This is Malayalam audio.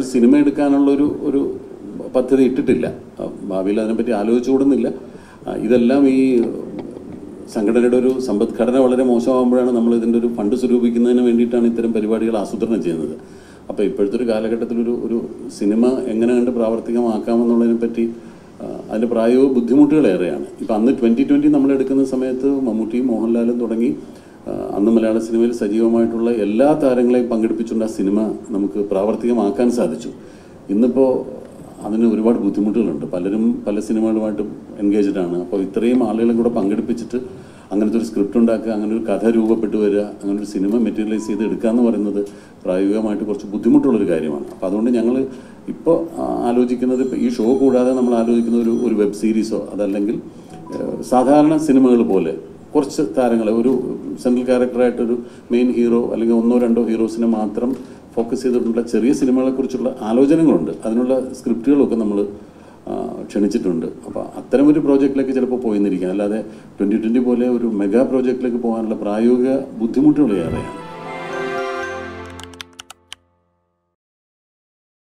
ഒരു സിനിമ എടുക്കാനുള്ള ഒരു ഒരു പദ്ധതി ഇട്ടിട്ടില്ല ആ, ഭാവിയിൽ അതിനെപ്പറ്റി ആലോചിച്ചുകൂടുന്നില്ല ആ, ഇതെല്ലാം ഈ സംഘടനയുടെ ഒരു സമ്പദ്ഘടന വളരെ മോശമാകുമ്പോഴാണ് നമ്മൾ ഇതിൻ്റെ ഒരു ഫണ്ട് സ്വരൂപിക്കുന്നതിന് വേണ്ടിയിട്ടാണ് ഇത്തരം പരിപാടികൾ ആസൂത്രണം ചെയ്യുന്നത് അപ്പോൾ ഇപ്പോഴത്തെ ഒരു കാലഘട്ടത്തിൽ ഒരു ഒരു സിനിമ എങ്ങനെ കണ്ട് പ്രാവർത്തികമാക്കാമെന്നുള്ളതിനെ പറ്റി ആ, അതിൻ്റെ പ്രായോഗിക ബുദ്ധിമുട്ടുകളേറെയാണ് ഇപ്പം അന്ന് ട്വൻറ്റി ട്വൻറ്റി നമ്മൾ എടുക്കുന്ന സമയത്ത് മമ്മൂട്ടിയും മോഹൻലാലും തുടങ്ങി ആ, അന്ന് മലയാള സിനിമയിൽ സജീവമായിട്ടുള്ള എല്ലാ താരങ്ങളെയും പങ്കെടുപ്പിച്ചുകൊണ്ട് ആ സിനിമ നമുക്ക് പ്രാവർത്തികമാക്കാൻ സാധിച്ചു ഇന്നിപ്പോൾ അതിന് ഒരുപാട് ബുദ്ധിമുട്ടുകളുണ്ട് പലരും പല സിനിമകളുമായിട്ട് എൻഗേജ്ഡ് ആണ് അപ്പോൾ ഇത്രയും ആളുകളെ കൂടെ പങ്കെടുപ്പിച്ചിട്ട് അങ്ങനത്തെ ഒരു സ്ക്രിപ്റ്റ് ഉണ്ടാക്കുക അങ്ങനെ ഒരു കഥ രൂപപ്പെട്ടു വരിക അങ്ങനെ ഒരു സിനിമ മെറ്റീരിയലൈസ് ചെയ്ത് എടുക്കുക എന്ന് പറയുന്നത് പ്രായോഗികമായിട്ട് കുറച്ച് ബുദ്ധിമുട്ടുള്ളൊരു കാര്യമാണ് അപ്പോൾ അതുകൊണ്ട് ഞങ്ങൾ ഇപ്പോൾ ആലോചിക്കുന്നത് ഇപ്പോൾ ഈ ഷോ കൂടാതെ നമ്മൾ ആലോചിക്കുന്ന ഒരു ഒരു വെബ് സീരീസോ അതല്ലെങ്കിൽ ഏഹ്, സാധാരണ സിനിമകൾ പോലെ കുറച്ച് താരങ്ങളെ ഒരു സെൻട്രൽ ക്യാരക്ടറായിട്ടൊരു മെയിൻ ഹീറോ അല്ലെങ്കിൽ ഒന്നോ രണ്ടോ ഹീറോസിനെ മാത്രം ഫോക്കസ് ചെയ്തിട്ടുള്ള ചെറിയ സിനിമകളെക്കുറിച്ചുള്ള ആലോചനകളുണ്ട് അതിനുള്ള സ്ക്രിപ്റ്റുകളൊക്കെ നമ്മൾ ക്ഷണിച്ചിട്ടുണ്ട് അപ്പോൾ അത്തരം ഒരു പ്രോജക്റ്റിലേക്ക് ചിലപ്പോൾ പോയെന്നിരിക്കാം അല്ലാതെ ട്വൻറ്റി ട്വൻറ്റി പോലെ ഒരു മെഗാ പ്രോജക്റ്റിലേക്ക് പോകാനുള്ള പ്രായോഗിക ബുദ്ധിമുട്ടുകൾ ഏറെയാണ്